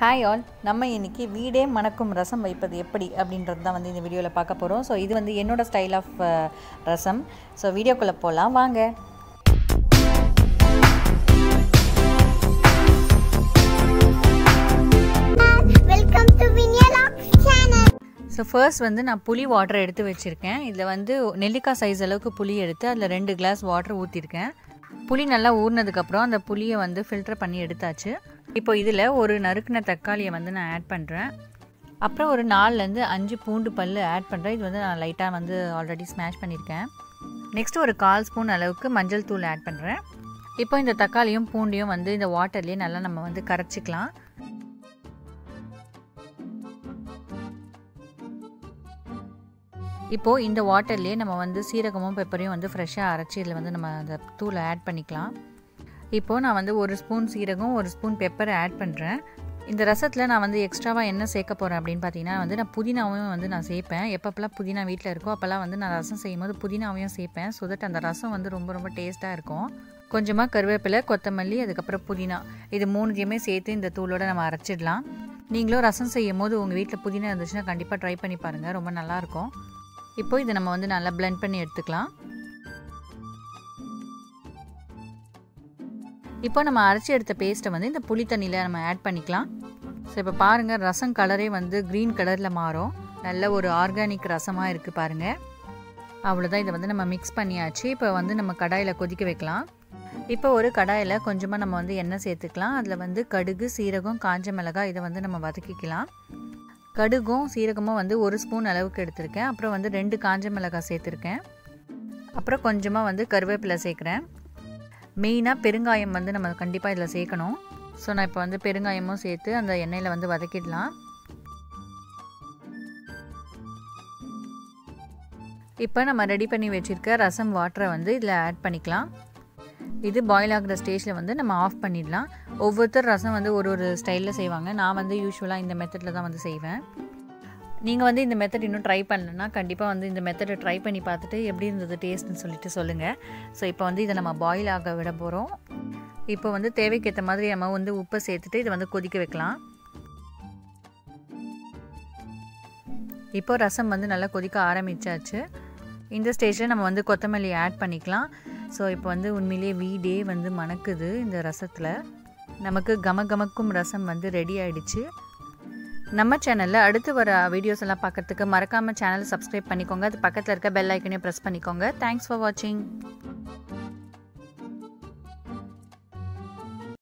hi all நம்ம இன்னைக்கு வீடே மணக்கும் ரசம் வைப்பது எப்படி அப்படின்றது தான் வந்து இந்த வீடியோவில் பார்க்க போகிறோம் ஸோ இது வந்து என்னோட ஸ்டைல் ஆஃப் ரசம் ஸோ வீடியோக்குள்ளே போகலாம் வாங்க வெல்கம் டு வினியலாக்ஸ் சேனல் ஸோ ஃபர்ஸ்ட் வந்து நான் புளி வாட்டர் எடுத்து வச்சுருக்கேன் இதில் வந்து நெல்லிக்காய் சைஸ் அளவுக்கு புளி எடுத்து அதில் ரெண்டு கிளாஸ் வாட்டர் ஊற்றிருக்கேன் புளி நல்லா ஊறினதுக்கப்புறம் அந்த புளியை வந்து ஃபில்டர் பண்ணி எடுத்தாச்சு இப்போ இதில் ஒரு நறுக்கின தக்காளியை வந்து நான் ஆட் பண்ணுறேன் அப்புறம் ஒரு நாலுலேருந்து அஞ்சு பூண்டு பல் ஆட் பண்ணுறேன் இது வந்து நான் லைட்டாக வந்து ஆல்ரெடி ஸ்மாஷ் பண்ணியிருக்கேன் நெக்ஸ்ட் ஒரு கால் ஸ்பூன் அளவுக்கு மஞ்சள் தூள் ஆட் பண்ணுறேன் இப்போ இந்த தக்காளியும் பூண்டையும் வந்து இந்த வாட்டர்லேயே நல்லா நம்ம வந்து கரைச்சிக்கலாம் இப்போது இந்த வாட்டர்லேயே நம்ம வந்து சீரகமும் பெப்பரையும் வந்து ஃப்ரெஷ்ஷாக அரைச்சி இதில் வந்து நம்ம அந்த தூளை ஆட் பண்ணிக்கலாம் இப்போது நான் வந்து ஒரு ஸ்பூன் சீரகம் ஒரு ஸ்பூன் பெப்பரை ஆட் பண்ணுறேன் இந்த ரசத்தில் நான் வந்து எக்ஸ்ட்ராவாக என்ன சேர்க்க போகிறேன் அப்படின்னு பார்த்தீங்கன்னா வந்து நான் புதினாவும் வந்து நான் சேர்ப்பேன் எப்பப்பெல்லாம் புதினா வீட்டில் இருக்கோ அப்போல்லாம் வந்து நான் ரசம் செய்யும்போது புதினாவையும் சேர்ப்பேன் ஸோ தட் அந்த ரசம் வந்து ரொம்ப ரொம்ப டேஸ்ட்டாக இருக்கும் கொஞ்சமாக கருவேப்பிலை கொத்தமல்லி அதுக்கப்புறம் புதினா இது மூணுத்தையுமே சேர்த்து இந்த தூளோட நம்ம அரைச்சிடலாம் நீங்களும் ரசம் செய்யும் போது உங்கள் வீட்டில் புதினா இருந்துச்சுன்னா கண்டிப்பாக ட்ரை பண்ணி பாருங்கள் ரொம்ப நல்லாயிருக்கும் இப்போ இதை நம்ம வந்து நல்லா பிளெண்ட் பண்ணி எடுத்துக்கலாம் இப்போ நம்ம அரைச்சி எடுத்த பேஸ்ட்டை வந்து இந்த புளி தண்ணியில் நம்ம ஆட் பண்ணிக்கலாம் ஸோ இப்போ பாருங்கள் ரசம் கலரே வந்து க்ரீன் கலரில் மாறும் நல்ல ஒரு ஆர்கானிக் ரசமாக இருக்குது பாருங்கள் அவ்வளோதான் இதை வந்து நம்ம மிக்ஸ் பண்ணியாச்சு இப்போ வந்து நம்ம கடாயில் கொதிக்க வைக்கலாம் இப்போ ஒரு கடாயில் கொஞ்சமாக நம்ம வந்து எண்ணெய் சேர்த்துக்கலாம் அதில் வந்து கடுகு சீரகம் காஞ்ச மிளகாய் இதை வந்து நம்ம வதக்கிக்கலாம் கடுகும் சீரகமும் வந்து ஒரு ஸ்பூன் அளவுக்கு எடுத்திருக்கேன் அப்புறம் வந்து ரெண்டு காஞ்ச மிளகாய் சேர்த்துருக்கேன் அப்புறம் கொஞ்சமாக வந்து கருவேப்பிலை சேர்க்குறேன் மெயினாக பெருங்காயம் வந்து நம்ம கண்டிப்பாக இதில் சேர்க்கணும் ஸோ நான் இப்போ வந்து பெருங்காயமும் சேர்த்து அந்த எண்ணெயில் வந்து வதக்கிடலாம் இப்போ நம்ம ரெடி பண்ணி வச்சுருக்க ரசம் வாட்டரை வந்து இதில் ஆட் பண்ணிக்கலாம் இது பாயில் ஆகிற ஸ்டேஜில் வந்து நம்ம ஆஃப் பண்ணிடலாம் ஒவ்வொருத்தர் ரசம் வந்து ஒரு ஒரு ஸ்டைலில் செய்வாங்க நான் வந்து யூஸ்வலாக இந்த மெத்தடில் தான் வந்து செய்வேன் நீங்கள் வந்து இந்த மெத்தட் இன்னும் ட்ரை பண்ணலன்னா கண்டிப்பாக வந்து இந்த மெத்தடை ட்ரை பண்ணி பார்த்துட்டு எப்படி இருந்தது டேஸ்ட்னு சொல்லிட்டு சொல்லுங்கள் ஸோ இப்போ வந்து இதை நம்ம பாயில் ஆக விட போகிறோம் இப்போ வந்து தேவைக்கேற்ற மாதிரி நம்ம வந்து உப்பை சேர்த்துட்டு இதை வந்து கொதிக்க வைக்கலாம் இப்போ ரசம் வந்து நல்லா கொதிக்க ஆரம்பிச்சாச்சு இந்த ஸ்டேஜில் நம்ம வந்து கொத்தமல்லி ஆட் பண்ணிக்கலாம் ஸோ இப்போ வந்து உண்மையிலேயே வீடே வந்து மணக்குது இந்த ரசத்தில் நமக்கு கம கமக்கும் ரசம் வந்து ரெடி ஆயிடுச்சு நம்ம சேனலில் அடுத்து வர வீடியோஸ் எல்லாம் பார்க்கறதுக்கு மறக்காமல் சேனல் சப்ஸ்கிரைப் பண்ணிக்கோங்க அது பக்கத்தில் இருக்க பெல் ஐக்கனையும் ப்ரெஸ் பண்ணிக்கோங்க தேங்க்ஸ் ஃபார் வாட்சிங்